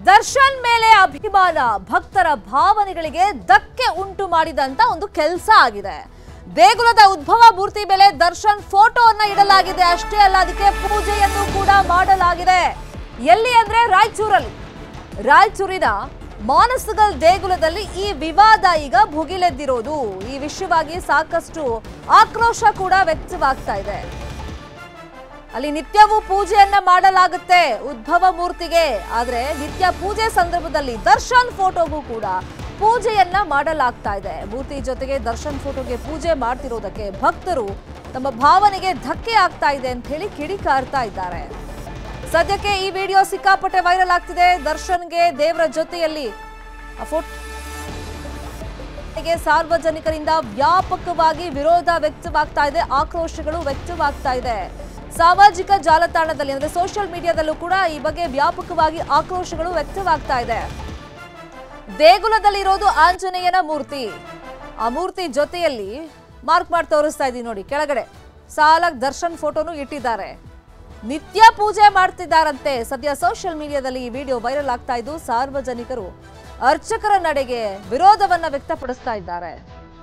ದರ್ಶನ್ ಮೇಲೆ ಅಭಿಮಾನ ಭಕ್ತರ ಭಾವನೆಗಳಿಗೆ ಧಕ್ಕೆ ಉಂಟು ಮಾಡಿದಂತ ಒಂದು ಕೆಲಸ ಆಗಿದೆ ದೇಗುಲದ ಉದ್ಭವ ಮೂರ್ತಿ ಮೇಲೆ ದರ್ಶನ್ ಫೋಟೋವನ್ನ ಇಡಲಾಗಿದೆ ಅಷ್ಟೇ ಅಲ್ಲ ಅದಕ್ಕೆ ಪೂಜೆಯನ್ನು ಕೂಡ ಮಾಡಲಾಗಿದೆ ಎಲ್ಲಿ ಅಂದ್ರೆ ರಾಯಚೂರಲ್ಲಿ ರಾಯಚೂರಿನ ಮಾನಸಗಲ್ ದೇಗುಲದಲ್ಲಿ ಈ ವಿವಾದ ಈಗ ಭುಗಿಲೆದ್ದಿರೋದು ಈ ವಿಷಯವಾಗಿ ಸಾಕಷ್ಟು ಆಕ್ರೋಶ ಕೂಡ ವ್ಯಕ್ತವಾಗ್ತಾ ಇದೆ ಅಲ್ಲಿ ನಿತ್ಯವೂ ಪೂಜೆಯನ್ನ ಮಾಡಲಾಗುತ್ತೆ ಉದ್ಭವ ಮೂರ್ತಿಗೆ ಆದ್ರೆ ನಿತ್ಯ ಪೂಜೆ ಸಂದರ್ಭದಲ್ಲಿ ದರ್ಶನ್ ಫೋಟೋಗೂ ಕೂಡ ಪೂಜೆಯನ್ನ ಮಾಡಲಾಗ್ತಾ ಇದೆ ಮೂರ್ತಿ ಜೊತೆಗೆ ದರ್ಶನ್ ಫೋಟೋಗೆ ಪೂಜೆ ಮಾಡ್ತಿರೋದಕ್ಕೆ ಭಕ್ತರು ತಮ್ಮ ಭಾವನೆಗೆ ಧಕ್ಕೆ ಆಗ್ತಾ ಇದೆ ಅಂತ ಹೇಳಿ ಕಿಡಿಕಾರ್ತಾ ಇದ್ದಾರೆ ಸದ್ಯಕ್ಕೆ ಈ ವಿಡಿಯೋ ಸಿಕ್ಕಾಪಟ್ಟೆ ವೈರಲ್ ಆಗ್ತಿದೆ ದರ್ಶನ್ಗೆ ದೇವರ ಜೊತೆಯಲ್ಲಿ ಆ ಫೋಟೋ ಗೆ ಸಾರ್ವಜನಿಕರಿಂದ ವ್ಯಾಪಕವಾಗಿ ವಿರೋಧ ವ್ಯಕ್ತವಾಗ್ತಾ ಇದೆ ಆಕ್ರೋಶಗಳು ವ್ಯಕ್ತವಾಗ್ತಾ ಇದೆ ಸಾಮಾಜಿಕ ಜಾಲತಾಣದಲ್ಲಿ ಅಂದ್ರೆ ಸೋಷಿಯಲ್ ಮೀಡಿಯಾದಲ್ಲೂ ಕೂಡ ಈ ಬಗ್ಗೆ ವ್ಯಾಪಕವಾಗಿ ಆಕ್ರೋಶಗಳು ವ್ಯಕ್ತವಾಗ್ತಾ ಇದೆ ದೇಗುಲದಲ್ಲಿರೋದು ಆಂಜನೇಯನ ಮೂರ್ತಿ ಆ ಮೂರ್ತಿ ಜೊತೆಯಲ್ಲಿ ಮಾರ್ಕ್ ಮಾಡಿ ತೋರಿಸ್ತಾ ಇದೀವಿ ನೋಡಿ ಕೆಳಗಡೆ ಸಾಲಾಗಿ ದರ್ಶನ್ ಫೋಟೋನು ಇಟ್ಟಿದ್ದಾರೆ ನಿತ್ಯ ಪೂಜೆ ಮಾಡ್ತಿದ್ದಾರಂತೆ ಸದ್ಯ ಸೋಷಿಯಲ್ ಮೀಡಿಯಾದಲ್ಲಿ ಈ ವಿಡಿಯೋ ವೈರಲ್ ಆಗ್ತಾ ಇದ್ದು ಸಾರ್ವಜನಿಕರು ಅರ್ಚಕರ ನಡೆಗೆ ವಿರೋಧವನ್ನ ವ್ಯಕ್ತಪಡಿಸ್ತಾ ಇದ್ದಾರೆ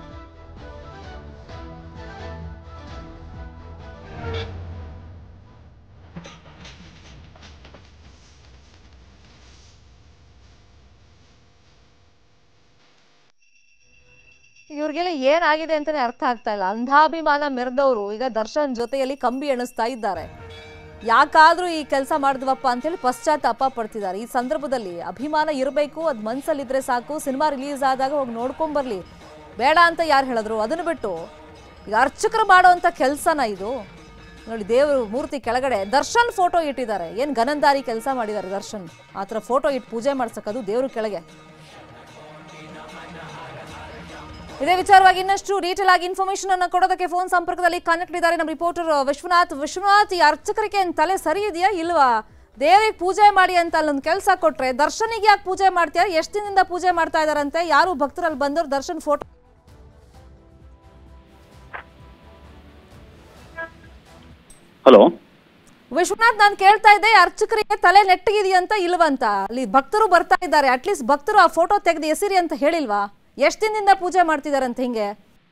ಇವ್ರಿಗೆಲ್ಲ ಏನಾಗಿದೆ ಅಂತಾನೆ ಅರ್ಥ ಆಗ್ತಾ ಇಲ್ಲ ಅಂಧಾಭಿಮಾನ ಮೆರೆದವರು ಈಗ ದರ್ಶನ್ ಜೊತೆಯಲ್ಲಿ ಕಂಬಿ ಎಣಿಸ್ತಾ ಇದ್ದಾರೆ ಯಾಕಾದ್ರೂ ಈ ಕೆಲಸ ಮಾಡಿದ್ವಪ್ಪ ಅಂತೇಳಿ ಪಶ್ಚಾತ್ತಾಪ ಪಡ್ತಿದ್ದಾರೆ ಈ ಸಂದರ್ಭದಲ್ಲಿ ಅಭಿಮಾನ ಇರಬೇಕು ಅದು ಮನ್ಸಲ್ಲಿದ್ರೆ ಸಾಕು ಸಿನಿಮಾ ರಿಲೀಸ್ ಆದಾಗ ಹೋಗಿ ನೋಡ್ಕೊಂಬರ್ಲಿ ಬೇಡ ಅಂತ ಯಾರು ಹೇಳಿದ್ರು ಅದನ್ನು ಬಿಟ್ಟು ಈಗ ಅರ್ಚಕರು ಮಾಡೋವಂಥ ಕೆಲಸನ ಇದು ನೋಡಿ ದೇವರು ಮೂರ್ತಿ ಕೆಳಗಡೆ ದರ್ಶನ್ ಫೋಟೋ ಇಟ್ಟಿದ್ದಾರೆ ಏನು ಗನಂದಾರಿ ಕೆಲಸ ಮಾಡಿದ್ದಾರೆ ದರ್ಶನ್ ಆ ಥರ ಫೋಟೋ ಇಟ್ಟು ಪೂಜೆ ಮಾಡ್ಸಕ್ಕದು ದೇವ್ರ ಕೆಳಗೆ ಇದೇ ವಿಚಾರವಾಗಿ ಇನ್ನಷ್ಟು ಡೀಟೇಲ್ ಆಗಿ ಇನ್ಫಾರ್ಮೇಶನ್ ಅನ್ನ ಕೊಡೋದಕ್ಕೆ ಫೋನ್ ಸಂಪರ್ಕದಲ್ಲಿ ಕನೆಕ್ಟ್ ಇದ್ದಾರೆ ನಮ್ಮ ರಿಪೋರ್ಟರ್ ವಿಶ್ವನಾಥ್ ವಿಶ್ವನಾಥ್ ಈ ಅರ್ಚಕರಿಗೆ ಏನ್ ತಲೆ ಸರಿ ಇದೆಯಾ ಇಲ್ವಾ ದೇವರಿಗೆ ಪೂಜೆ ಮಾಡಿ ಅಂತ ಅಲ್ಲೊಂದು ಕೆಲಸ ಕೊಟ್ರೆ ದರ್ಶನಿಗೆ ಯಾಕೆ ಪೂಜೆ ಮಾಡ್ತೀರಾ ಎಷ್ಟು ದಿನದಿಂದ ಪೂಜೆ ಮಾಡ್ತಾ ಇದಾರಂತೆ ಯಾರು ಭಕ್ತರಲ್ಲಿ ಬಂದವರು ದರ್ಶನ್ ಫೋಟೋ ಹಲೋ ವಿಶ್ವನಾಥ್ ನಾನು ಕೇಳ್ತಾ ಇದ್ದೆ ಅರ್ಚಕರಿಗೆ ತಲೆ ನೆಟ್ಟಗಿದೆಯಂತ ಇಲ್ವಂತ ಅಲ್ಲಿ ಭಕ್ತರು ಬರ್ತಾ ಇದ್ದಾರೆ ಅಟ್ಲೀಸ್ಟ್ ಭಕ್ತರು ಆ ಫೋಟೋ ತೆಗೆದು ಎಸಿರಿ ಅಂತ ಹೇಳಿಲ್ವಾ ಎಷ್ಟು ದಿನದಿಂದ ಪೂಜೆ ಮಾಡ್ತಿದಾರಂತ ಹಿಂಗೆ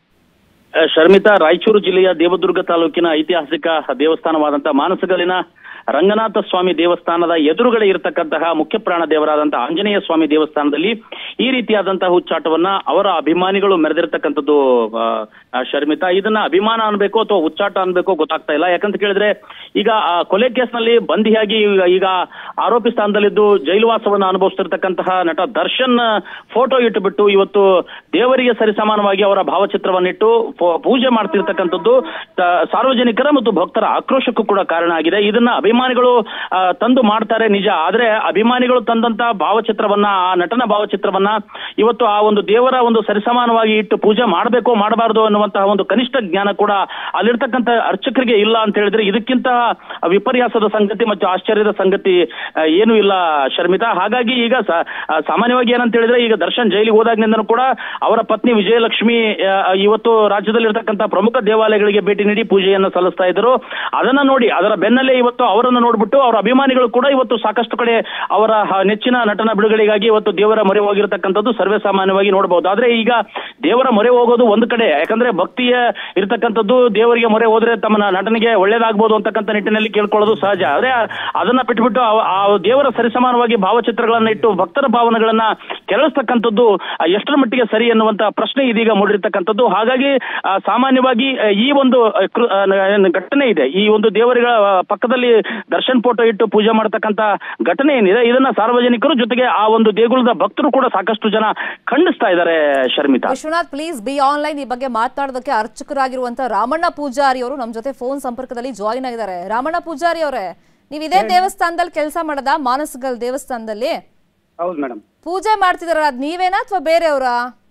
ಆ, ಶರ್ಮಿತಾ ರಾಯಚೂರು ಜಿಲ್ಲೆಯ ದೇವದುರ್ಗ ತಾಲೂಕಿನ ಐತಿಹಾಸಿಕ ದೇವಸ್ಥಾನವಾದಂತಹ ಮಾನಸಗಲ್ಲಿನ ರಂಗನಾಥ ಸ್ವಾಮಿ ದೇವಸ್ಥಾನದ ಎದುರುಗಡೆ ಇರತಕ್ಕಂತಹ ಮುಖ್ಯ ಪ್ರಾಣ ದೇವರಾದಂತಹ ಆಂಜನೇಯ ಸ್ವಾಮಿ ದೇವಸ್ಥಾನದಲ್ಲಿ ಈ ರೀತಿಯಾದಂತಹ ಹುಚ್ಚಾಟವನ್ನ ಅವರ ಅಭಿಮಾನಿಗಳು ಮೆರೆದಿರ್ತಕ್ಕಂಥದ್ದು ಆ, ಆ, ಶರ್ಮಿತಾ ಇದನ್ನ ಅಭಿಮಾನ ಅನ್ಬೇಕು ಅಥವಾ ಹುಚ್ಚಾಟ ಅನ್ಬೇಕು ಗೊತ್ತಾಗ್ತಾ ಇಲ್ಲ ಯಾಕಂತ ಕೇಳಿದ್ರೆ ಈಗ ಆ ಕೊಲೆ ಕೇಸ್ನಲ್ಲಿ ಬಂಧಿಯಾಗಿ ಈಗ- ಈಗ ಆರೋಪಿ ಸ್ಥಾನದಲ್ಲಿದ್ದು ಜೈಲುವಾಸವನ್ನ ಅನುಭವಿಸ್ತಿರ್ತಕ್ಕಂತಹ ನಟ ದರ್ಶನ್ ಫೋಟೋ ಇಟ್ಟುಬಿಟ್ಟು ಇವತ್ತು ದೇವರಿಗೆ ಸರಿಸಮಾನವಾಗಿ ಅವರ ಭಾವಚಿತ್ರವನ್ನಿಟ್ಟು ಪೂ- ಪೂಜೆ ಮಾಡ್ತಿರ್ತಕ್ಕಂಥದ್ದು ತ- ಸಾರ್ವಜನಿಕರ ಮತ್ತು ಭಕ್ತರ ಆಕ್ರೋಶಕ್ಕೂ ಕೂಡ ಕಾರಣ ಆಗಿದೆ ಇದನ್ನ ಅಭಿಮಾನಿಗಳು ಆ, ತಂದು ಮಾಡ್ತಾರೆ ನಿಜ ಆದ್ರೆ ಅಭಿಮಾನಿಗಳು ತಂದಂತ ಭಾವಚಿತ್ರವನ್ನ ಆ ನಟನ ಭಾವಚಿತ್ರವನ್ನ ಇವತ್ತು ಆ ಒಂದು ದೇವರ ಒಂದು ಸರಿಸಮಾನವಾಗಿ ಇಟ್ಟು ಪೂಜೆ ಮಾಡಬೇಕು ಮಾಡಬಾರದು ಅನ್ನುವಂತಹ ಒಂದು ಕನಿಷ್ಠ ಜ್ಞಾನ ಕೂಡ ಅಲ್ಲಿರ್ತಕ್ಕಂಥ ಅರ್ಚಕರಿಗೆ ಇಲ್ಲ ಅಂತ ಹೇಳಿದ್ರೆ ಇದಕ್ಕಿಂತ ವಿಪರ್ಯಾಸದ ಸಂಗತಿ ಮತ್ತು ಆಶ್ಚರ್ಯದ ಸಂಗತಿ ಆ, ಏನೂ ಇಲ್ಲ ಶರ್ಮಿತಾ ಹಾಗಾಗಿ ಈಗ ಸ- ಆ, ಸಾಮಾನ್ಯವಾಗಿ ಏನಂತ ಹೇಳಿದ್ರೆ ಈಗ ದರ್ಶನ್ ಜೈಲಿಗೆ ಹೋದಾಗಿನಿಂದನೂ ಕೂಡ ಅವರ ಪತ್ನಿ ವಿಜಯಲಕ್ಷ್ಮಿ ಆ, ಇವತ್ತು ರಾಜ್ಯದಲ್ಲಿರ್ತಕ್ಕಂಥ ಪ್ರಮುಖ ದೇವಾಲಯಗಳಿಗೆ ಭೇಟಿ ನೀಡಿ ಪೂಜೆಯನ್ನು ಸಲ್ಲಿಸ್ತಾ ಇದ್ರು ಅದನ್ನ ನೋಡಿ ಅದರ ಬೆನ್ನಲ್ಲೇ ಇವತ್ತು ಅವರನ್ನು ನೋಡ್ಬಿಟ್ಟು ಅವರ ಅಭಿಮಾನಿಗಳು ಕೂಡ ಇವತ್ತು ಸಾಕಷ್ಟು ಕಡೆ ಅವರ ಹ- ನೆಚ್ಚಿನ ನಟನ ಬಿಡುಗಡೆಗಾಗಿ ಇವತ್ತು ದೇವರ ಮೊರೆ ಹೋಗಿರ್ತಕ್ಕಂಥದ್ದು ಸರ್ವೇ ಸಾಮಾನ್ಯವಾಗಿ ನೋಡಬಹುದು ಆದ್ರೆ ಈಗ ದೇವರ ಮೊರೆ ಹೋಗೋದು ಒಂದು ಕಡೆ ಯಾಕಂದ್ರೆ ಭಕ್ತಿಯ ಇರತಕ್ಕಂಥದ್ದು ದೇವರಿಗೆ ಮೊರೆ ಹೋದ್ರೆ ತಮ್ಮ ನ- ನಟನಿಗೆ ಒಳ್ಳೇದಾಗ್ಬೋದು ಅಂತಕ್ಕಂಥ ನಿಟ್ಟಿನಲ್ಲಿ ಕೇಳ್ಕೊಳ್ಳೋದು ಸಹಜ ಆದ್ರೆ ಅದನ್ನ ಬಿಟ್ಬಿಟ್ಟು ಆ- ಆ ದೇವರ ಸರಿಸಮಾನವಾಗಿ ಭಾವಚಿತ್ರಗಳನ್ನ ಇಟ್ಟು ಭಕ್ತರ ಭಾವನೆಗಳನ್ನ ಕೆರಳಿಸ್ತಕ್ಕಂಥದ್ದು ಆ, ಎಷ್ಟರ ಮಟ್ಟಿಗೆ ಸರಿ ಎನ್ನುವಂತ ಪ್ರಶ್ನೆ ಇದೀಗ ಮೂಡಿರ್ತಕ್ಕಂಥದ್ದು ಹಾಗಾಗಿ ಆ, ಸಾಮಾನ್ಯವಾಗಿ ಆ, ಈ ಒಂದು ಆ, ಕೃ- ಆ, ನ- ಘಟನೆ ಇದೆ ಈ ಒಂದು ದೇವರುಗಳ ಆ, ಪಕ್ಕದಲ್ಲಿ ದರ್ಶನ್ ಫೋಟೋ ಇಟ್ಟು ಪೂಜೆ ಮಾಡತಕ್ಕಂತ ಘಟನೆ ಏನಿದೆ ಇದನ್ನ ಸಾರ್ವಜನಿಕರು ಜೊತೆಗೆ ಆ ಒಂದು ದೇಗುಲದ ಭಕ್ತರು ಕೂಡ ಸಾಕಷ್ಟು ಜನ ಖಂಡಿಸ್ತಾ ಇದ್ದಾರೆ Sharmitha Vishwanath please be online ಈ ಬಗ್ಗೆ ಮಾತನಾಡೋದಕ್ಕೆ ಅರ್ಚಕರಾಗಿರುವಂತ ರಾಮಣ್ಣ ಪೂಜಾರಿ ಅವರು ನಮ್ಮ ಜೊತೆ ಫೋನ್ ಸಂಪರ್ಕದಲ್ಲಿ ಜಾಯಿನ್ ಆಗಿದ್ದಾರೆ ರಾಮಣ್ಣ ಪೂಜಾರಿ ಅವರೇ ನೀವು ಇದೇ ದೇವಸ್ಥಾನದಲ್ಲಿ ಕೆಲಸ ಮಾಡದ ಮಾನಸಗಲ್ ದೇವಸ್ಥಾನದಲ್ಲಿ ಹೌದು ಮೇಡಮ್ ಪೂಜೆ ಮಾಡ್ತಿದಾರ ಅದ್ ನೀವೇನಾ ಅಥವಾ ಬೇರೆಯವರಾ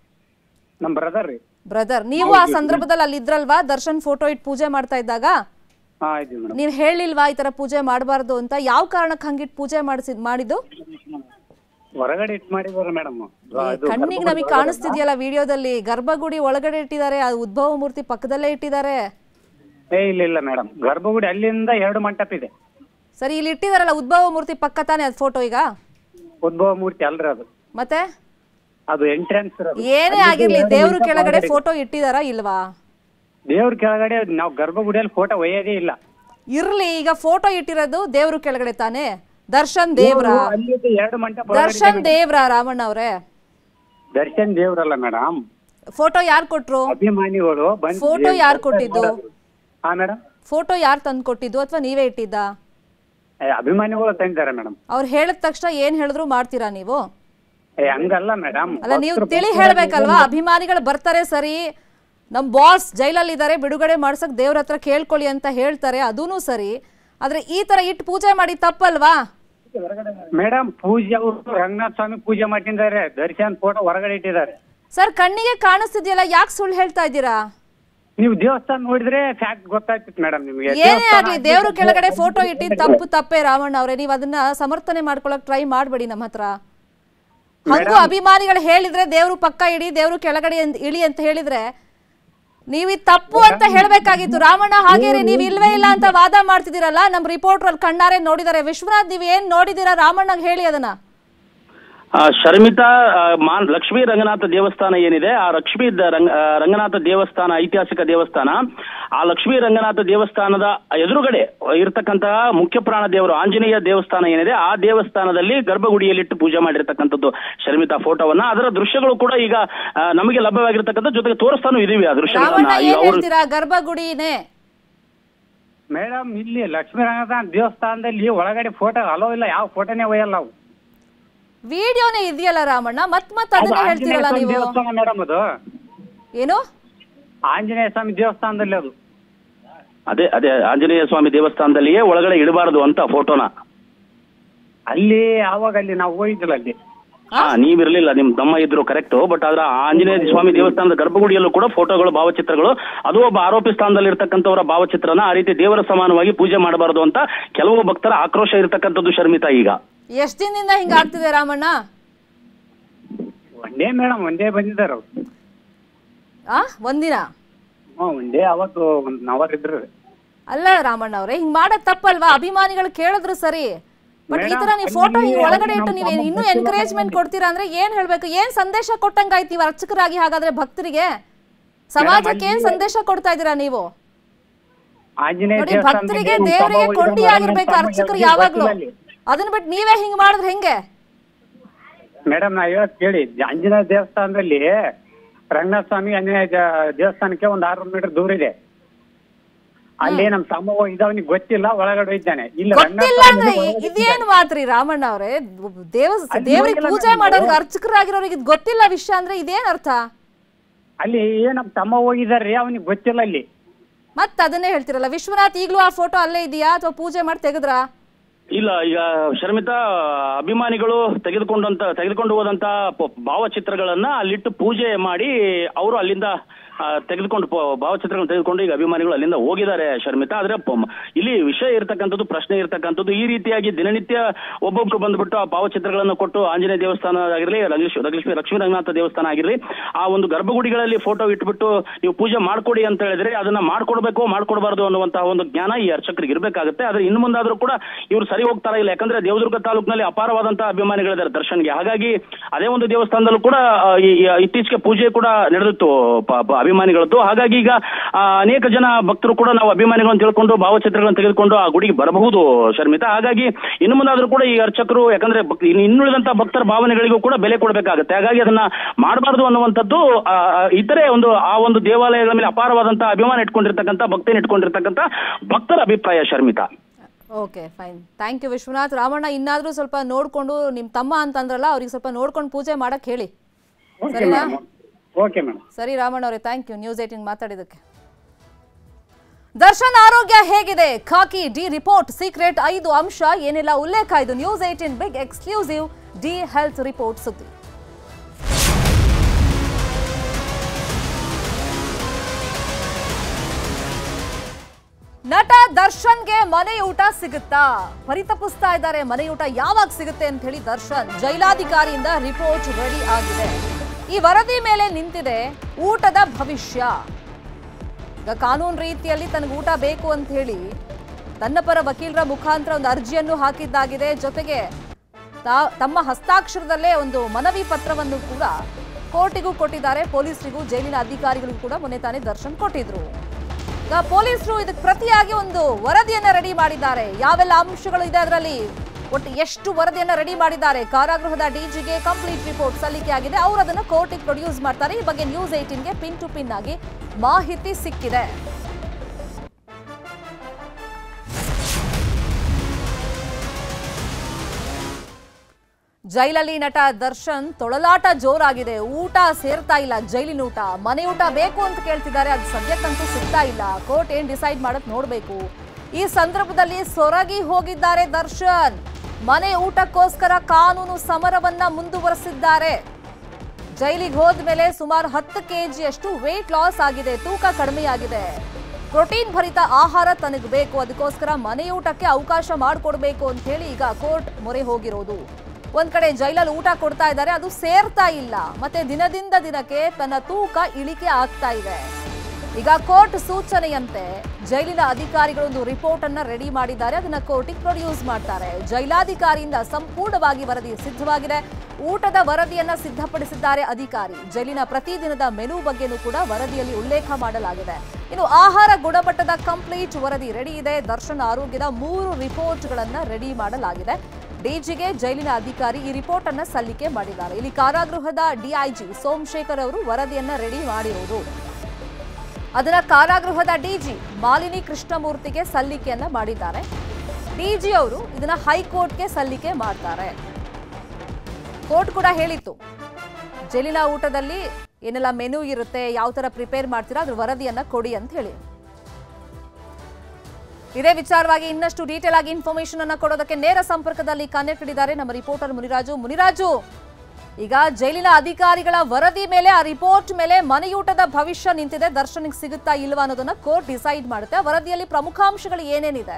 ನಮ್ಮ ಬ್ರದರ್ ರೀ ಬ್ರದರ್ ನೀವು ಆ ಸಂದರ್ಭದಲ್ಲಿ ಅಲ್ಲಿ ಇದ್ರಲ್ವಾ ದರ್ಶನ್ ಫೋಟೋ ಇಟ್ಟು ಪೂಜೆ ಮಾಡ್ತಾ ಇದ್ದಾಗ ಹಾಂ ಇದ್ದೀವಿ ಮೇಡಮ್ ನೀವ್ ಹೇಳಿಲ್ವಾ ಈ ತರ ಪೂಜೆ ಮಾಡಬಾರ್ದು ಅಂತ ಯಾವ ಕಾರಣಕ್ಕೆ ಹಂಗಿಟ್ಟು ಪೂಜೆ ಮಾಡಿಸಿದ್ ಮಾಡಿದ್ದು ಹೊರಗಡೆ ಇಟ್ಟು ಮಾಡಿದಾರೆ ಮೇಡಮ್ ಕಣ್ಣಿಗೆ ನಮಗೆ ಕಾಣಿಸ್ತಿದ್ಯಲ್ಲ ವಿಡಿಯೋದಲ್ಲಿ ಗರ್ಭಗುಡಿ ಒಳಗಡೆ ಇಟ್ಟಿದ್ದಾರೆ ಆ ಉದ್ಭವ ಮೂರ್ತಿ ಪಕ್ಕದಲ್ಲೇ ಇಟ್ಟಿದ್ದಾರೆ ಏ ಇಲ್ಲ ಇಲ್ಲ ಮೇಡಮ್ ಗರ್ಭಗುಡಿ ಅಲ್ಲಿಂದ ಎರಡು ಮಂಟಪ ಇದೆ ಸರಿ ಇಲ್ಲಿ ಇಟ್ಟಿದಾರಲ್ಲ ಉದ್ಭವ ಮೂರ್ತಿ ಪಕ್ಕ ತಾನೇ ಅದು ಫೋಟೋ ಈಗ ಉದ್ಭವ ಮೂರ್ತಿ ಅಲ್ರಿ ಅದು ಮತ್ತೆ ಅದು ಎಂಟ್ರೆನ್ಸ್ ಏನೇ ಆಗಿರ್ಲಿ ದೇವ್ರ ಕೆಳಗಡೆ ಫೋಟೋ ಇಟ್ಟಿದಾರಾ ಇಲ್ವಾ ದೇವ್ರ ಕೆಳಗಡೆ ನಾವು ಗರ್ಭಗುಡಿಯಲ್ಲಿ ಫೋಟೋ ಒಯ್ಯೋದೇ ಇಲ್ಲ ಇರ್ಲಿ ಈಗ ಫೋಟೋ ಇಟ್ಟಿರೋದು ದೇವ್ರ ಕೆಳಗಡೆ ತಾನೇ ದರ್ಶನ್ ದೇವ್ರ ಅಲ್ಲಿ ಎರಡು ಮಂಟಪ ಒಳಗಡೆ ದರ್ಶನ್ ದೇವ್ರ ರಾಮಣ್ಣ ಅವ್ರೆ ದರ್ಶನ್ ದೇವ್ರಲ್ಲ ಮೇಡಮ್ ಫೋಟೋ ಯಾರು ಕೊಟ್ರು ಅಭಿಮಾನಿಗಳು ಬಂದು ಫೋಟೋ ಯಾರು ಕೊಟ್ಟಿದ್ದು ಹಾ ಮೇಡಮ್ ಫೋಟೋ ಯಾರು ತಂದು ಕೊಟ್ಟಿದ್ದು ಅಥವಾ ನೀವೇ ಇಟ್ಟಿದ್ದ ಅಭಿಮಾನಿಗಳು ತಂದಿದ್ದಾರೆ ಮೇಡಮ್ ಅವ್ರು ಹೇಳಿದ ತಕ್ಷಣ ಏನ್ ಹೇಳಿದ್ರು ಮಾಡ್ತೀರಾ ನೀವು ಏ ಹಂಗಲ್ಲ ಮೇಡಮ್ ಅಲ್ಲ ನೀವು ತಿಳಿ ಹೇಳ್ಬೇಕಲ್ವಾ ಅಭಿಮಾನಿಗಳು ಬರ್ತಾರೆ ಸರಿ ನಮ್ ಬಾಸ್ ಜೈಲಲ್ಲಿ ಇದ್ದಾರೆ ಬಿಡುಗಡೆ ಮಾಡ್ಸಕ್ ದೇವ್ರ ಹತ್ರ ಕೇಳ್ಕೊಳ್ಳಿ ಅಂತ ಹೇಳ್ತಾರೆ ಅದೂನು ಸರಿ ಆದ್ರೆ ಈ ತರ ಇಟ್ಟು ಪೂಜೆ ಮಾಡಿ ತಪ್ಪಲ್ವಾ ಮೇಡಮ್ ಪೂಜೆ ಅವರು ರಂಗನಾಥ ಸ್ವಾಮಿ ಪೂಜೆ ಮಾಡಿದ್ದಾರೆ ದರ್ಶನ್ ಫೋಟೋ ಹೊರಗಡೆ ಇಟ್ಟಿದ್ದಾರೆ ಸರ್ ಕಣ್ಣಿಗೆ ಕಾಣಿಸ್ತಿದ್ಯಲ್ಲ ಯಾಕೆ ಸುಳ್ಳು ಹೇಳ್ತಾ ಇದ್ದೀರಾ ನೀವು ದೇವಸ್ಥಾನ ನೋಡಿದ್ರೆ ಫ್ಯಾಕ್ಟ್ ಗೊತ್ತಾಗ್ತಿತ್ತು ಮೇಡಮ್ ನಿಮಗೆ ಏನೇ ಆಗ್ಲಿ ದೇವ್ರ ಕೆಳಗಡೆ ಫೋಟೋ ಇಟ್ಟಿದ್ ತಪ್ಪು ತಪ್ಪೇ ರಾಮಣ್ಣ ಅವ್ರೆ ನೀವ್ ಅದನ್ನ ಸಮರ್ಥನೆ ಮಾಡ್ಕೊಳಕ್ ಟ್ರೈ ಮಾಡ್ಬೇಡಿ ನಮ್ಮ ಹತ್ರ ಹಂಗೂ ಅಭಿಮಾನಿಗಳು ಹೇಳಿದ್ರೆ ದೇವ್ರು ಪಕ್ಕ ಇಡಿ ದೇವ್ರು ಕೆಳಗಡೆ ಅಂತ- ಇಳಿ ಅಂತ ಹೇಳಿದ್ರೆ ನೀವು ಇದು ತಪ್ಪು ಅಂತ ಹೇಳ್ಬೇಕಾಗಿತ್ತು ರಾಮಣ್ಣ ಹಾಗೆ ರೀ ನೀವು ಇಲ್ವೇ ಇಲ್ಲ ಅಂತ ವಾದ ಮಾಡ್ತಿದ್ದೀರಲ್ಲ ನಮ್ ರಿಪೋರ್ಟರ್ ಅಲ್ಲಿ ಕಣ್ಣಾರೆ ನೋಡಿದಾರೆ ವಿಶ್ವನಾಥ್ ನೀವ್ ಏನ್ ನೋಡಿದೀರಾ ರಾಮಣ್ಣಗ್ ಹೇಳಿ ಅದನ್ನ ಆ, ಶರ್ಮಿತಾ ಆ, ಮಾನ್ ಲಕ್ಷ್ಮೀ ರಂಗನಾಥ ದೇವಸ್ಥಾನ ಏನಿದೆ ಆ ಲಕ್ಷ್ಮೀ ದ- ರಂಗ ಆ, ರಂಗನಾಥ ದೇವಸ್ಥಾನ ಐತಿಹಾಸಿಕ ದೇವಸ್ಥಾನ ಆ ಲಕ್ಷ್ಮೀ ರಂಗನಾಥ ದೇವಸ್ಥಾನದ ಎದುರುಗಡೆ ಇರತಕ್ಕಂತಹ ಮುಖ್ಯ ಪ್ರಾಣ ದೇವರು ಆಂಜನೇಯ ದೇವಸ್ಥಾನ ಏನಿದೆ ಆ ದೇವಸ್ಥಾನದಲ್ಲಿ ಗರ್ಭಗುಡಿಯಲ್ಲಿಟ್ಟು ಪೂಜೆ ಮಾಡಿರ್ತಕ್ಕಂಥದ್ದು ಶರ್ಮಿತಾ ಫೋಟೋವನ್ನ ಅದರ ದೃಶ್ಯಗಳು ಕೂಡ ಈಗ ಆ, ನಮಗೆ ಲಭ್ಯವಾಗಿರ್ತಕ್ಕಂಥ ಜೊತೆಗೆ ತೋರಿಸ್ತಾನು ಇದೀವಿ ಆ ರಾಮಣ್ಣ ದೃಶ್ಯಗಳನ್ನ ಈಗ ಏನ್ ಅವರು ಹೇಳ್ತೀರಾ ಗರ್ಭಗುಡಿನೇ ಮೇಡಮ್ ಇಲ್ಲಿ ಲಕ್ಷ್ಮೀ ರಂಗನಾಥ ದೇವಸ್ಥಾನದಲ್ಲಿ ಒಳಗಡೆ ಫೋಟೋ ಅಲೋ ಇಲ್ಲ ಯಾವ ಫೋಟೋನೇ ಒಯ್ಯಲ್ಲ ನಾವು ವಿಡಿಯೋನೇ ಇದೆಯಲ್ಲ ರಾಮಣ್ಣ ಮತ್ ಮತ್ ಅದು ಅದನ್ನೇ ಆಂಜನೇಯ ಹೇಳ್ತೀರಲ್ಲ ಸ್ವಾಮಿ ನೀವು ದೇವಸ್ಥಾನ ಮೇಡಮ್ ಅದು ಏನು ಆಂಜನೇಯ ಸ್ವಾಮಿ ದೇವಸ್ಥಾನದಲ್ಲಿ ಅದು ಅದೇ ಅದೇ ಆಂಜನೇಯ ಸ್ವಾಮಿ ದೇವಸ್ಥಾನದಲ್ಲಿಯೇ ಒಳಗಡೆ ಇಡಬಾರದು ಅಂತ ಫೋಟೋನ ಅಲ್ಲಿ ಆವಾಗ ಅಲ್ಲಿ ನಾವು ಹೋಗಿದ್ದಿಲ್ಲ ಅಲ್ಲಿ ಹಾ ನೀವಿರ್ಲಿಲ್ಲ ನಿಮ್ ತಮ್ಮ ಇದ್ರು ಕರೆಕ್ಟ್ ಬಟ್ ಆದ್ರ ಆಂಜನೇಯ ಸ್ವಾಮಿ ದೇವಸ್ಥಾನದ ಗರ್ಭಗುಡಿಯಲ್ಲೂ ಕೂಡ ಫೋಟೋಗಳು ಭಾವಚಿತ್ರಗಳು ಅದು ಒಬ್ಬ ಆರೋಪಿ ಸ್ಥಾನದಲ್ಲಿ ಇರ್ತಕ್ಕಂಥವರ ಭಾವಚಿತ್ರನ ಆ ರೀತಿ ದೇವರ ಸಮಾನವಾಗಿ ಪೂಜೆ ಮಾಡಬಾರದು ಅಂತ ಕೆಲವು ಭಕ್ತರ ಆಕ್ರೋಶ ಇರತಕ್ಕಂಥದ್ದು ಶರ್ಮಿತಾ ಈಗ ಎಷ್ಟ್ ದಿನದಿಂದ ಹಿಂಗ ಆಗ್ತಿದೆ ರಾಮಣ್ಣ ಒಂದೇ ಮೇಡಮ್ ಒಂದೇ ಬಂದಿದ್ದಾರೆ ಅವ್ರು ಆ ಒಂದಿನ ಹ್ಞೂ ಒಂದೇ ಅವತ್ತು ಒಂದು ಅವರ್ ಇದ್ರು ಅಲ್ಲ ರಾಮಣ್ಣ ಅವ್ರೆ ಹಿಂಗ್ ಮಾಡೋದ್ ತಪ್ಪಲ್ವಾ ಅಭಿಮಾನಿಗಳು ಕೇಳಿದ್ರು ಸರಿ ಬಟ್ ಈ ತರ ನೀವು Madam, ಫೋಟೋ ಹಿಂಗ್ ಅಲ್ಲಿ ಒಳಗಡೆ ಇಟ್ಟು ನಮ್ಮ ನೀವು ತಮ್ಮ ಇನ್ನೂ ಗೊತ್ತಿಲ್ಲ ಎನ್ಕರೇಜ್ಮೆಂಟ್ ಕೊಡ್ತೀರಾ ಅಂದ್ರೆ ಏನ್ ಹೇಳ್ಬೇಕು ಏನ್ ಸಂದೇಶ ಕೊಟ್ಟಂಗಾಯ್ತು ನೀವು ಅರ್ಚಕರಾಗಿ ಹಾಗಾದ್ರೆ ಭಕ್ತರಿಗೆ ಸಮಾಜಕ್ಕೆ ಏನ್ ಸಂದೇಶ ಕೊಡ್ತಾ ಇದ್ದೀರಾ ನೀವು ಆಂಜನೇಯ ನೋಡಿ ದೇವಸ್ಥಾನದಲ್ಲಿ ಭಕ್ತರಿಗೆ ನಮ್ಮ ದೇವರಿಗೆ ತಮ್ಮ ಕೊಂಡಿ ಹೋಗಿದ್ರು, ಆಗಿರ್ಬೇಕು ನಮ್ಮ ಅರ್ಚಕರು ತಮ್ಮ ಯಾವಾಗ್ಲೂ ಗೊತ್ತಿಲ್ಲ ಅಲ್ಲಿ. ಅದನ್ನ ಬಿಟ್ಟು ನೀವೇ ಹಿಂಗ್ ಮಾಡಿದ್ರೆ ಹೆಂಗೆ ಮೇಡಮ್ ನಾ ಹೇಳೋದ್ ಕೇಳಿ ಆಂಜನೇಯ ದೇವಸ್ಥಾನದಲ್ಲಿ ರಂಗನಾಥ ಸ್ವಾಮಿ ಆಂಜನೇಯ ದೇ- ದೇವಸ್ಥಾನಕ್ಕೆ ಒಂದು ಆರು ಮೀಟರ್ ದೂರ ಇದೆ ಅಲ್ಲಿ ನಮ್ ತಮ್ಮ ಇದ್ದವನಿಗೆ ಗೊತ್ತಿಲ್ಲ ಒಳಗಡೆ ಇದ್ದಾನೆ ಇಲ್ಲಿ ರಂಗನಾಥ ಗೊತ್ತಿಲ್ಲ ಸ್ವಾಮಿ ಅಂದ್ರೆ ಒಳಗಡೆ ಇದೇನ್ ಮಾತ್ರಿ ರಾಮಣ್ಣ ಅವ್ರೆ ದೇವ ಅಲ್ಲಿ ದೇವ್ರಿಗೆ ಹೋಗಿಲ್ಲ ಪೂಜೆ ನಾನು. ಮಾಡೋರ್ಗೆ ಅರ್ಚಕರಾಗಿರೋರಿಗೆ ಇದ್ ಗೊತ್ತಿಲ್ಲ ವಿಷಯ ಅಂದ್ರೆ ಇದೇನ್ ಅರ್ಥ ಅಲ್ಲಿ ಏನ್ ನಮ್ ತಮ್ಮ ಹೋಗಿದಾರ್ರಿ ಅವನಿಗೆ ಗೊತ್ತಿಲ್ಲ ಅಲ್ಲಿ ಮತ್ ಅದನ್ನೇ ಹೇಳ್ತಿರಲ್ಲ ವಿಶ್ವನಾಥ್ ಈಗ್ಲೂ ಆ ಫೋಟೋ ಅಲ್ಲೇ ಇದೆಯಾ ಅಥವಾ ಪೂಜೆ ಮಾಡಿ ತೆಗೆದ್ರಾ ಇಲ್ಲ ಈಗ ಶರ್ಮಿತಾ ಅಭಿಮಾನಿಗಳು ತೆಗೆದುಕೊಂಡಂತ ತೆಗೆದುಕೊಂಡು ಹೋದಂತ ಪ- ಭಾವಚಿತ್ರಗಳನ್ನ ಅಲ್ಲಿಟ್ಟು ಪೂಜೆ ಮಾಡಿ ಅವರು ಅಲ್ಲಿಂದ ಆ, ತೆಗೆದುಕೊಂಡು ಪ- ಭಾವಚಿತ್ರಗಳನ್ನ ತೆಗೆದುಕೊಂಡು ಈಗ ಅಭಿಮಾನಿಗಳು ಅಲ್ಲಿಂದ ಹೋಗಿದ್ದಾರೆ ಶರ್ಮಿತಾ ಆದ್ರೆ ಪ- ಇಲ್ಲಿ ವಿಷಯ ಇರ್ತಕ್ಕಂಥದ್ದು ಪ್ರಶ್ನೆ ಇರ್ತಕ್ಕಂಥದ್ದು ಈ ರೀತಿಯಾಗಿ ದಿನನಿತ್ಯ ಒಬ್ಬೊಬ್ರು ಬಂದ್ಬಿಟ್ಟು ಆ ಭಾವಚಿತ್ರಗಳನ್ನು ಕೊಟ್ಟು ಆಂಜನೇಯ ದೇವಸ್ಥಾನ ಆಗಿರಲಿ ಲಕ್ಷ್ಮೀ ಲಕ್ಷ್ಮೀ ಲಕ್ಷ್ಮೀ ರಂಗನಾಥ ದೇವಸ್ಥಾನ ಆಗಿರಲಿ ಆ ಒಂದು ಗರ್ಭಗುಡಿಗಳಲ್ಲಿ ಫೋಟೋ ಇಟ್ಬಿಟ್ಟು ನೀವು ಪೂಜೆ ಮಾಡ್ಕೊಡಿ ಅಂತ ಹೇಳಿದ್ರೆ ಅದನ್ನ ಮಾಡ್ಕೊಡ್ಬೇಕು ಮಾಡ್ಕೊಡ್ಬಾರ್ದು ಅನ್ನುವಂತಹ ಒಂದು ಜ್ಞಾನ ಈ ಅರ್ಚಕರಿಗೆ ಇರಬೇಕಾಗುತ್ತೆ ಆದ್ರೆ ಇನ್ನು ಮುಂದಾದ್ರೂ ಕೂಡ ಇವರು ಸರಿ ಹೋಗ್ತಾರ ಇಲ್ಲ ಯಾಕಂದ್ರೆ ದೇವದುರ್ಗ ತಾಲೂಕಿನಲ್ಲಿ ಅಪಾರವಾದಂತಹ ಅಭಿಮಾನಿಗಳಿದ್ದಾರೆ ದರ್ಶನ್ಗೆ ಹಾಗಾಗಿ ಅದೇ ಒಂದು ದೇವಸ್ಥಾನದಲ್ಲೂ ಕೂಡ ಆ, ಈ- ಈ ಇತ್ತೀಚೆಗೆ ಪೂಜೆ ಕೂಡ ನಡೆದಿತ್ತು ಪ- ಪ- ಅಭಿಮಾನಿಗಳದ್ದು ಹಾಗಾಗಿ ಈಗ ಆ, ಅನೇಕ ಜನ ಭಕ್ತರು ಕೂಡ ನಾವು ಅಭಿಮಾನಿಗಳನ್ನು ತಿಳ್ಕೊಂಡು ಭಾವಚಿತ್ರಗಳನ್ನು ತೆಗೆದುಕೊಂಡು ಆ ಗುಡಿಗೆ ಬರಬಹುದು ಶರ್ಮಿತಾ ಹಾಗಾಗಿ ಇನ್ನು ಮುಂದಾದ್ರೂ ಕೂಡ ಈ ಅರ್ಚಕರು ಯಾಕಂದ್ರೆ ಭಕ್- ಇನ್ನು ಇನ್ನುಳಿದಂತ ಭಕ್ತರ ಭಾವನೆಗಳಿಗೂ ಕೂಡ ಬೆಲೆ ಕೊಡಬೇಕಾಗುತ್ತೆ ಹಾಗಾಗಿ ಅದನ್ನ ಮಾಡಬಾರ್ದು ಅನ್ನುವಂಥದ್ದು ಆ, ಆ, ಇತರೆ ಒಂದು ಆ ಒಂದು ದೇವಾಲಯಗಳ ಮೇಲೆ ಅಪಾರವಾದಂತಹ ಅಭಿಮಾನ ಇಟ್ಕೊಂಡಿರ್ತಕ್ಕಂಥ ಭಕ್ತಿನ ಇಟ್ಕೊಂಡಿರ್ತಕ್ಕಂಥ ಭಕ್ತರ ಅಭಿಪ್ರಾಯ Sharmitha okay fine thank you Vishwanath Ramanna ಇನ್ನಾದ್ರೂ ಸ್ವಲ್ಪ ನೋಡ್ಕೊಂಡು ನಿಮ್ ತಮ್ಮ ಅಂತಂದ್ರಲ್ಲ ಅವ್ರಿಗೆ ಸ್ವಲ್ಪ ನೋಡ್ಕೊಂಡು ಪೂಜೆ ಮಾಡಕ್ ಹೇಳಿ ಓಕೆ ಸರಿನಾ? ಮೇಡಮ್ ಓಕೆ ಮೇಡಮ್ ಸರಿ ರಾಮಣ್ಣ ಅವರೇ ಥ್ಯಾಂಕ್ ಯು ನ್ಯೂಸ್ ಏಟಿನ್ ಮಾತಾಡಿದಕ್ಕೆ ದರ್ಶನ್ ಆರೋಗ್ಯ ಹೇಗಿದೆ ಖಾಕಿ ಡಿ ರಿಪೋರ್ಟ್ ಸೀಕ್ರೆಟ್ ಐದು ಅಂಶ ಏನೆಲ್ಲ ಉಲ್ಲೇಖ ಇದು news eighteen big exclusive D health report ಸುದ್ದಿ ನಟ ದರ್ಶನ್ಗೆ ಮನೆ ಊಟ ಸಿಗುತ್ತಾ ಪರಿತಪಿಸ್ತಾ ಇದ್ದಾರೆ ಮನೆ ಊಟ ಯಾವಾಗ ಸಿಗುತ್ತೆ ಅಂತ ಹೇಳಿ ದರ್ಶನ್ ಜೈಲಾಧಿಕಾರಿಯಿಂದ ರಿಪೋರ್ಟ್ ರೆಡಿ ಆಗಿದೆ ಈ ವರದಿ ಮೇಲೆ ನಿಂತಿದೆ ಊಟದ ಭವಿಷ್ಯ ಈಗ ಕಾನೂನು ರೀತಿಯಲ್ಲಿ ತನಗೆ ಊಟ ಬೇಕು ಅಂತ ಹೇಳಿ ತನ್ನ ಪರ ವಕೀಲರ ಮುಖಾಂತರ ಒಂದು ಅರ್ಜಿಯನ್ನು ಹಾಕಿದ್ದಾಗಿದೆ ಜೊತೆಗೆ ತಾ- ತಮ್ಮ ಹಸ್ತಾಕ್ಷರದಲ್ಲೇ ಒಂದು ಮನವಿ ಪತ್ರವನ್ನು ಕೂಡ ಕೋರ್ಟಿಗೂ ಕೊಟ್ಟಿದ್ದಾರೆ ಪೊಲೀಸರಿಗೂ ಜೈಲಿನ ಅಧಿಕಾರಿಗಳಿಗೂ ಕೂಡ ಮೊನ್ನೆ ತಾನೇ ದರ್ಶನ್ ಕೊಟ್ಟಿದ್ರು ಈಗ ಪೊಲೀಸರು ಇದಕ್ಕೆ ಪ್ರತಿಯಾಗಿ ಒಂದು ವರದಿಯನ್ನ ರೆಡಿ ಮಾಡಿದ್ದಾರೆ ಯಾವೆಲ್ಲ ಅಂಶಗಳು ಇದೆ ಅದರಲ್ಲಿ ಒಟ್ಟು ಎಷ್ಟು ವರದಿಯನ್ನ ರೆಡಿ ಮಾಡಿದ್ದಾರೆ ಕಾರಾಗೃಹದ ಡಿಜಿಗೆ ಕಂಪ್ಲೀಟ್ ರಿಪೋರ್ಟ್ ಸಲ್ಲಿಕೆ ಆಗಿದೆ ಅವರು ಅದನ್ನು ಕೋರ್ಟಿಗೆ ಪ್ರೊಡ್ಯೂಸ್ ಮಾಡ್ತಾರೆ ಈ ಬಗ್ಗೆ ನ್ಯೂಸ್ ಏಟೀನ್ಗೆ ಪಿನ್ ಟು ಪಿನ್ ಆಗಿ ಮಾಹಿತಿ ಸಿಕ್ಕಿದೆ ಜೈಲಲ್ಲಿ ನಟ ದರ್ಶನ್ ತೊಳಲಾಟ ಜೋರಾಗಿದೆ ಊಟ ಸೇರ್ತಾ ಇಲ್ಲ ಜೈಲಿನ ಊಟ ಮನೆ ಊಟ ಬೇಕು ಅಂತ ಕೇಳ್ತಿದ್ದಾರೆ ಅದು ಸದ್ಯಕ್ಕಂತೂ ಸಿಗ್ತಾ ಇಲ್ಲ ಕೋರ್ಟ್ ಏನ್ ಡಿಸೈಡ್ ಮಾಡಕ್ ನೋಡ್ಬೇಕು ಈ ಸಂದರ್ಭದಲ್ಲಿ ಸೊರಗಿ ಹೋಗಿದ್ದಾರೆ ದರ್ಶನ್ ಮನೆ ಊಟಕ್ಕೋಸ್ಕರ ಕಾನೂನು ಸಮರವನ್ನ ಮುಂದುವರೆಸಿದ್ದಾರೆ ಜೈಲಿಗೆ ಹೋದ್ಮೇಲೆ ಸುಮಾರು ಹತ್ತು ಕೆಜಿಯಷ್ಟು ವೇಟ್ ಲಾಸ್ ಆಗಿದೆ ತೂಕ ಕಡಿಮೆಯಾಗಿದೆ ಪ್ರೋಟೀನ್ ಭರಿತ ಆಹಾರ ತನಗೆ ಬೇಕು ಅದಕ್ಕೋಸ್ಕರ ಮನೆಯೂಟಕ್ಕೆ ಅವಕಾಶ ಮಾಡಿಕೊಡ್ಬೇಕು ಅಂತ ಹೇಳಿ ಈಗ ಕೋರ್ಟ್ ಮೊರೆ ಹೋಗಿರೋದು ಒಂದ್ ಕಡೆ ಜೈಲಲ್ಲಿ ಊಟ ಕೊಡ್ತಾ ಇದ್ದಾರೆ ಅದು ಸೇರ್ತಾ ಇಲ್ಲ ಮತ್ತೆ ದಿನದಿಂದ ದಿನಕ್ಕೆ ತನ್ನ ತೂಕ ಇಳಿಕೆ ಆಗ್ತಾ ಇದೆ ಈಗ ಕೋರ್ಟ್ ಸೂಚನೆಯಂತೆ ಜೈಲಿನ ಅಧಿಕಾರಿಗಳೊಂದು ರಿಪೋರ್ಟ್ ಅನ್ನ ರೆಡಿ ಮಾಡಿದ್ದಾರೆ ಅದನ್ನ ಕೋರ್ಟಿಗೆ ಪ್ರೊಡ್ಯೂಸ್ ಮಾಡ್ತಾರೆ ಜೈಲಾಧಿಕಾರಿಯಿಂದ ಸಂಪೂರ್ಣವಾಗಿ ವರದಿ ಸಿದ್ಧವಾಗಿದೆ ಊಟದ ವರದಿಯನ್ನ ಸಿದ್ಧಪಡಿಸಿದ್ದಾರೆ ಅಧಿಕಾರಿ ಜೈಲಿನ ಪ್ರತಿದಿನದ ಮೆನು ಬಗ್ಗೆನೂ ಕೂಡ ವರದಿಯಲ್ಲಿ ಉಲ್ಲೇಖ ಮಾಡಲಾಗಿದೆ ಇನ್ನು ಆಹಾರ ಗುಣಮಟ್ಟದ ಕಂಪ್ಲೀಟ್ ವರದಿ ರೆಡಿ ಇದೆ ದರ್ಶನ್ ಆರೋಗ್ಯದ ಮೂರು ರಿಪೋರ್ಟ್ಗಳನ್ನ ರೆಡಿ ಮಾಡಲಾಗಿದೆ ಡಿಜಿಗೆ ಜೈಲಿನ ಅಧಿಕಾರಿ ಈ ರಿಪೋರ್ಟ್ ಅನ್ನ ಸಲ್ಲಿಕೆ ಮಾಡಿದ್ದಾರೆ ಇಲ್ಲಿ ಕಾರಾಗೃಹದ ಡಿಐಜಿ ಸೋಮಶೇಖರ್ ಅವರು ವರದಿಯನ್ನ ರೆಡಿ ಮಾಡಿರುವುದು ಅದನ್ನ ಕಾರಾಗೃಹದ ಡಿಜಿ ಮಾಲಿನಿ ಕೃಷ್ಣಮೂರ್ತಿಗೆ ಸಲ್ಲಿಕೆಯನ್ನ ಮಾಡಿದ್ದಾರೆ ಡಿಜಿ ಅವರು ಇದನ್ನ ಹೈಕೋರ್ಟ್ಗೆ ಸಲ್ಲಿಕೆ ಮಾಡ್ತಾರೆ ಕೋರ್ಟ್ ಕೂಡ ಹೇಳಿತ್ತು ಜೈಲಿನ ಊಟದಲ್ಲಿ ಏನೆಲ್ಲ ಮೆನು ಇರುತ್ತೆ ಯಾವ ತರ ಪ್ರಿಪೇರ್ ಮಾಡ್ತೀರಾ ಅದ್ರ ವರದಿಯನ್ನ ಕೊಡಿ ಅಂತ ಹೇಳಿ ಇದೇ ವಿಚಾರವಾಗಿ ಇನ್ನಷ್ಟು ಡೀಟೇಲ್ ಆಗಿ ಇನ್ಫಾರ್ಮೇಶನ್ ಅನ್ನ ಕೊಡೋದಕ್ಕೆ ನೇರ ಸಂಪರ್ಕದಲ್ಲಿ ಕನೆಕ್ಟ್ ಇದ್ದಾರೆ ನಮ್ಮ ರಿಪೋರ್ಟರ್ ಮುನಿರಾಜು ಮುನಿರಾಜು ಈಗ ಜೈಲಿನ ಅಧಿಕಾರಿಗಳ ವರದಿ ಮೇಲೆ ಆ ರಿಪೋರ್ಟ್ ಮೇಲೆ ಮನೆಯೂಟದ ಭವಿಷ್ಯ ನಿಂತಿದೆ ದರ್ಶನಿಗೆ ಸಿಗುತ್ತಾ ಇಲ್ವಾ ಅನ್ನೋದನ್ನ ಕೋರ್ಟ್ ಡಿಸೈಡ್ ಮಾಡುತ್ತೆ ಆ ವರದಿಯಲ್ಲಿ ಪ್ರಮುಖಾಂಶಗಳು ಏನೇನಿದೆ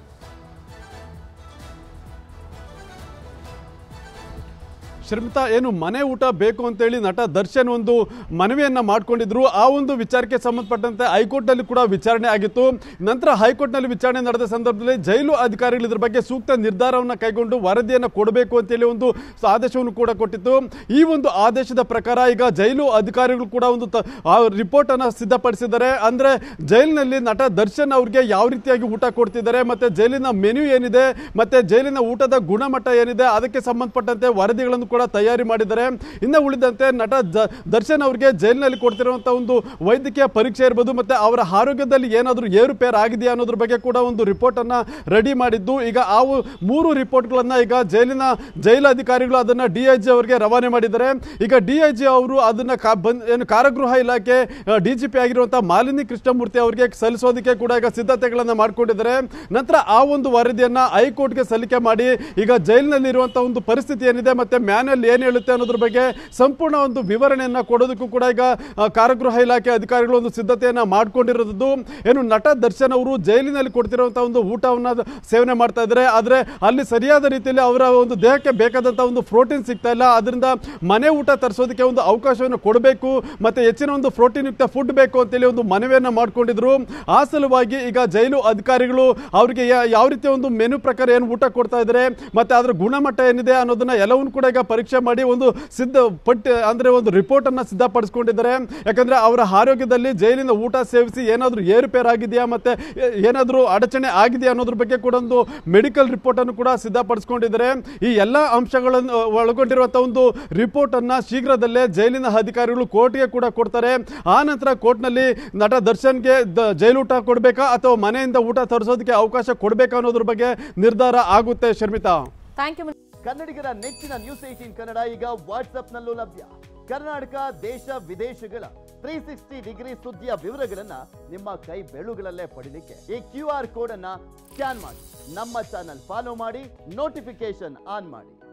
ಶ್ರೀಮಿತಾ ಏನು ಮನೆ ಊಟ ಬೇಕು ಅಂತೇಳಿ ನಟ ದರ್ಶನ್ ಒಂದು ಮನವಿಯನ್ನ ಮಾಡ್ಕೊಂಡಿದ್ರು ಆ ಒಂದು ವಿಚಾರಕ್ಕೆ ಸಂಬಂಧಪಟ್ಟಂತೆ ಹೈಕೋರ್ಟ್ನಲ್ಲಿ ಕೂಡ ವಿಚಾರಣೆ ಆಗಿತ್ತು ನಂತರ ಹೈಕೋರ್ಟ್ನಲ್ಲಿ ವಿಚಾರಣೆ ನಡೆದ ಸಂದರ್ಭದಲ್ಲಿ ಜೈಲು ಅಧಿಕಾರಿಗಳು ಇದ್ರ ಬಗ್ಗೆ ಸೂಕ್ತ ನಿರ್ಧಾರವನ್ನು ಕೈಗೊಂಡು ವರದಿಯನ್ನು ಕೊಡಬೇಕು ಅಂತೇಳಿ ಒಂದು ಆದೇಶವನ್ನು ಕೂಡ ಕೊಟ್ಟಿತ್ತು ಈ ಒಂದು ಆದೇಶದ ಪ್ರಕಾರ ಈಗ ಜೈಲು ಅಧಿಕಾರಿಗಳು ಕೂಡ ಒಂದು ತ- ಆ ರಿಪೋರ್ಟ್ ಅನ್ನ ಸಿದ್ಧಪಡಿಸಿದ್ದಾರೆ ಅಂದ್ರೆ ಜೈಲಿನಲ್ಲಿ ನಟ ದರ್ಶನ್ ಅವ್ರಿಗೆ ಯಾವ ರೀತಿಯಾಗಿ ಊಟ ಕೊಡ್ತಿದ್ದಾರೆ ಮತ್ತೆ ಜೈಲಿನ ಮೆನು ಏನಿದೆ ಮತ್ತೆ ಜೈಲಿನ ಊಟದ ಗುಣಮಟ್ಟ ಏನಿದೆ ಅದಕ್ಕೆ ಸಂಬಂಧಪಟ್ಟಂತೆ ವರದಿಗಳನ್ನು ಕೂಡ ತಯಾರಿ ಮಾಡಿದ್ದಾರೆ ಇನ್ನು ಉಳಿದಂತೆ ನಟ ದ- ದರ್ಶನ್ ಅವರಿಗೆ ಜೈಲಿನಲ್ಲಿ ಕೊಡ್ತಿರುವಂತಹ ಒಂದು ವೈದ್ಯಕೀಯ ಪರೀಕ್ಷೆ ಇರ್ಬೋದು ಮತ್ತೆ ಅವರ ಆರೋಗ್ಯದಲ್ಲಿ ಏನಾದರೂ ಏರುಪೇರು ಆಗಿದೆಯಾ ಅನ್ನೋದ್ರ ಬಗ್ಗೆ ಕೂಡ ಒಂದು ರಿಪೋರ್ಟ್ ಅನ್ನ ರೆಡಿ ಮಾಡಿದ್ದು ಈಗ ಆ ಒ- ಮೂರು ರಿಪೋರ್ಟ್ಗಳನ್ನ ಈಗ ಜೈಲಿನ ಜೈಲು ಅಧಿಕಾರಿಗಳು ಅದನ್ನ ಡಿ ಐ ಜಿ ಅವರಿಗೆ ರವಾನೆ ಮಾಡಿದ್ದಾರೆ ಈಗ ಡಿ ಐ ಜಿ ಅವರು ಅದನ್ನ ಕಾ- ಬಂದ್- ಏನು ಕಾರಾಗೃಹ ಇಲಾಖೆ ಡಿ ಜಿ ಪಿ ಆಗಿರುವಂತಹ ಮಾಲಿನಿ ಕೃಷ್ಣಮೂರ್ತಿ ಅವರಿಗೆ ಸಲ್ಲಿಸೋದಕ್ಕೆ ಕೂಡ ಈಗ ಸಿದ್ಧತೆಗಳನ್ನ ಮಾಡ್ಕೊಂಡಿದ್ದಾರೆ ನಂತರ ಆ ಒಂದು ವರದಿಯನ್ನ ಹೈಕೋರ್ಟ್ಗೆ ಸಲ್ಲಿಕೆ ಮಾಡಿ ಈಗ ಜೈಲಿನಲ್ಲಿ ಇರುವಂತಹ ಒಂದು ಪರಿಸ್ಥಿತಿ ಏನಿದೆ ಮತ್ತೆ ಮ್ಯಾನ್ಯಲ್ ಏನ್ ಹೇಳುತ್ತೆ ಅನ್ನೋದ್ರ ಬಗ್ಗೆ ಸಂಪೂರ್ಣ ಒಂದು ವಿವರಣೆಯನ್ನ ಕೊಡೋದಕ್ಕೂ ಕೂಡ ಈಗ ಆ, ಕಾರಾಗೃಹ ಇಲಾಖೆ ಅಧಿಕಾರಿಗಳು ಒಂದು ಸಿದ್ಧತೆಯನ್ನ ಮಾಡ್ಕೊಂಡಿರೋದು ಏನು ನಟ ದರ್ಶನ್ ಅವರು ಜೈಲಿನಲ್ಲಿ ಕೊಡ್ತಿರುವಂತಹ ಒಂದು ಊಟವನ್ನ ಸೇವನೆ ಮಾಡ್ತಾ ಇದ್ದಾರೆ ಆದ್ರೆ ಅಲ್ಲಿ ಸರಿಯಾದ ರೀತಿಯಲ್ಲಿ ಅವರ ಒಂದು ದೇಹಕ್ಕೆ ಬೇಕಾದಂತಹ ಒಂದು ಪ್ರೋಟೀನ್ ಸಿಗ್ತಾ ಇಲ್ಲ ಅದರಿಂದ ಮನೆ ಊಟ ತರಿಸೋದಕ್ಕೆ ಒಂದು ಅವಕಾಶವನ್ನು ಕೊಡಬೇಕು ಮತ್ತೆ ಹೆಚ್ಚಿನ ಒಂದು ಪ್ರೋಟೀನ್ ಯುಕ್ತ ಫುಡ್ ಬೇಕು ಅಂತೇಳಿ ಒಂದು ಮನವಿಯನ್ನ ಮಾಡ್ಕೊಂಡಿದ್ರು ಆ ಸಲುವಾಗಿ ಈಗ ಜೈಲು ಅಧಿಕಾರಿಗಳು ಅವರಿಗೆ ಯಾ- ಯಾವ ರೀತಿಯ ಒಂದು ಮೆನು ಪ್ರಕಾರ ಏನು ಊಟ ಕೊಡ್ತಾ ಇದ್ದಾರೆ ಮತ್ತೆ ಅದರ ಗುಣಮಟ್ಟ ಏನಿದೆ ಅನ್ನೋದನ್ನ ಎಲ್ಲವನ್ನು ಕೂಡ ಈಗ ಪರೀಕ್ಷೆ ಮಾಡಿ ಒಂದು ಸಿದ್ಧ ಪಟ್ಟಿ ಅಂದ್ರೆ ಒಂದು ರಿಪೋರ್ಟ್ ಅನ್ನ ಸಿದ್ಧಪಡಿಸ್ಕೊಂಡಿದ್ದಾರೆ ಯಾಕಂದ್ರೆ ಅವರ ಆರೋಗ್ಯದಲ್ಲಿ ಜೈಲಿನ ಊಟ ಸೇವಿಸಿ ಏನಾದರೂ ಏರುಪೇರು ಆಗಿದೆಯಾ ಮತ್ತೆ ಏ- ಏನಾದರೂ ಅಡಚಣೆ ಆಗಿದೆಯಾ ಅನ್ನೋದ್ರ ಬಗ್ಗೆ ಕೂಡ ಒಂದು ಮೆಡಿಕಲ್ ರಿಪೋರ್ಟ್ ಅನ್ನು ಕೂಡ ಸಿದ್ಧಪಡಿಸ್ಕೊಂಡಿದ್ದಾರೆ ಈ ಎಲ್ಲ ಅಂಶಗಳನ್ನು ಒಳಗೊಂಡಿರುವಂತಹ ಒಂದು ರಿಪೋರ್ಟ್ ಅನ್ನ ಶೀಘ್ರದಲ್ಲೇ ಜೈಲಿನ ಅಧಿಕಾರಿಗಳು ಕೋರ್ಟ್ಗೆ ಕೂಡ ಕೊಡ್ತಾರೆ ಆ ನಂತರ ಕೋರ್ಟ್ನಲ್ಲಿ ನಟ ದರ್ಶನ್ಗೆ ದ- ಜೈಲೂಟ ಕೊಡಬೇಕಾ ಅಥವಾ ಮನೆಯಿಂದ ಊಟ ತರಿಸೋದಕ್ಕೆ ಅವಕಾಶ ಕೊಡಬೇಕಾ ಅನ್ನೋದ್ರ ಬಗ್ಗೆ ನಿರ್ಧಾರ ಆಗುತ್ತೆ ಶರ್ಮಿತಾ ಥ್ಯಾಂಕ್ ಯು ಕನ್ನಡಿಗರ ನೆಚ್ಚಿನ ನ್ಯೂಸ್ ಏಟೀನ್ ಕನ್ನಡ ಈಗ ವಾಟ್ಸ್ಆಪ್ನಲ್ಲೂ ಲಭ್ಯ ಕರ್ನಾಟಕ ದೇಶ ವಿದೇಶಗಳ ತ್ರೀ ಸಿಕ್ಸ್ಟಿ ಡಿಗ್ರಿ ಸುದ್ದಿಯ ವಿವರಗಳನ್ನ ನಿಮ್ಮ ಕೈ ಬೆಳುಗಳಲ್ಲೇ ಪಡಿಲಿಕ್ಕೆ ಈ ಕ್ಯೂ ಆರ್ ಕೋಡ್ ಅನ್ನ ಸ್ಕ್ಯಾನ್ ಮಾಡಿ ನಮ್ಮ ಚಾನಲ್ ಫಾಲೋ ಮಾಡಿ ನೋಟಿಫಿಕೇಶನ್ ಆನ್ ಮಾಡಿ